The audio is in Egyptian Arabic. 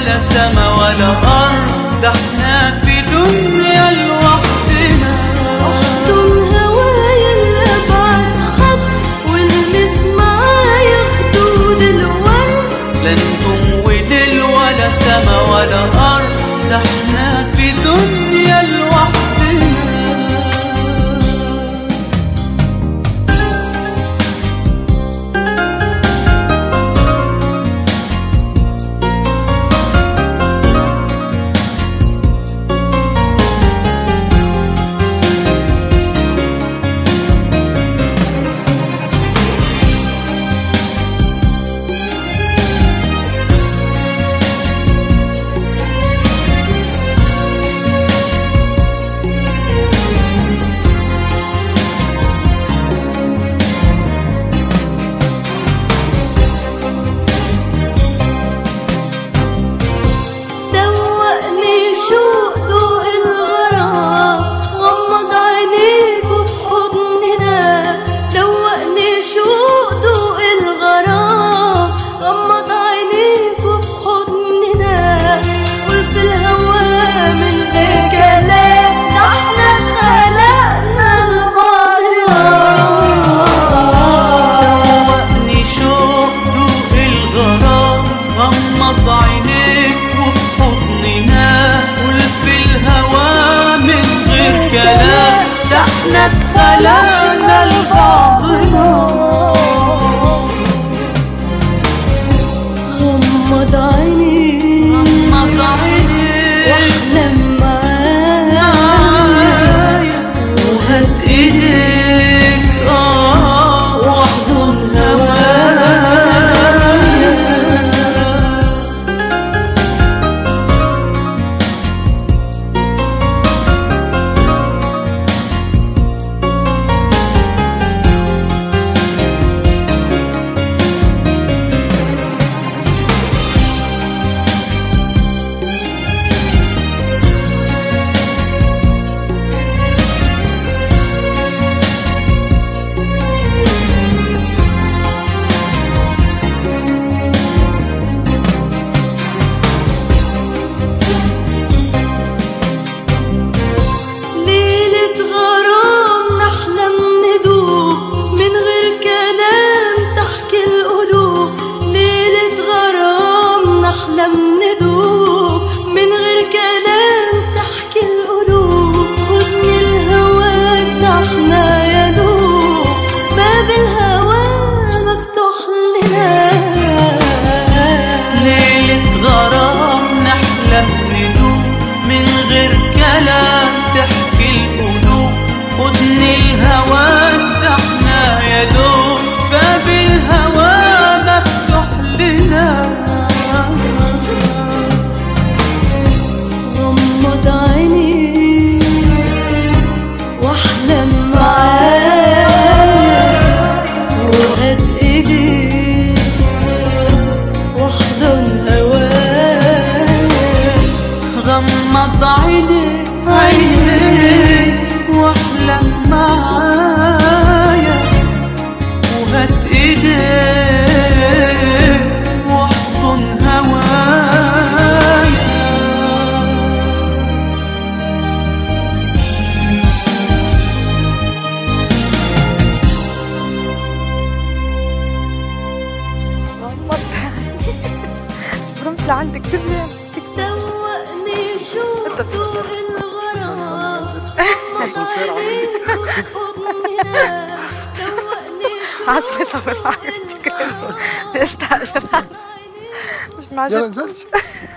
ولا سما ولا أرض ده احنا في دنيا لوحدنا احضن هوايا لأبعد حد والمس معايا خدود الورد لا نجوم وليل ولا سما ولا أرض ده احنا في دنيا لوحدنا دوقني شوق ضوء الغرام غمض عينيك وفي حضننا دوقني شوق ضوء الغرام غمض عينيك وفي حضننا قول في الهوى من غير كلام ده احنا خلقنا لبعضنا دوقني شوق ضوء الغرام غمض عينيك وفي حضننا قول في الهوى من غير كلام ده احنا اتخلقنا لبعضنا غمض عينيك غمض عينيك واحلم معايا معايا وهات ايديك اه واحضن هوايا ليلة غرام نحلم ندوب من غير كلام تحكي القلوب ليلة غرام نحلم ندوب من غير كلام تحكي القلوب خدني لهواك نحنا يا دوب باب الهوى مفتوح لنا ليلة غرام نحلم ندوب من غير كلام تحكي القلوب خدني الهوى ده احنا يا دوب باب الهوى مفتوح لنا غمض عينيك واحلم معايا وهات ايديك واحضن هوايا غمض عينيك عينيك واحلم معايا وهات ايديك واحضن هوايا برمش لعندك ترجع دوقني شوق ضوء الغرام عسلت عمل معك تستعجل مش يلا معجب انزل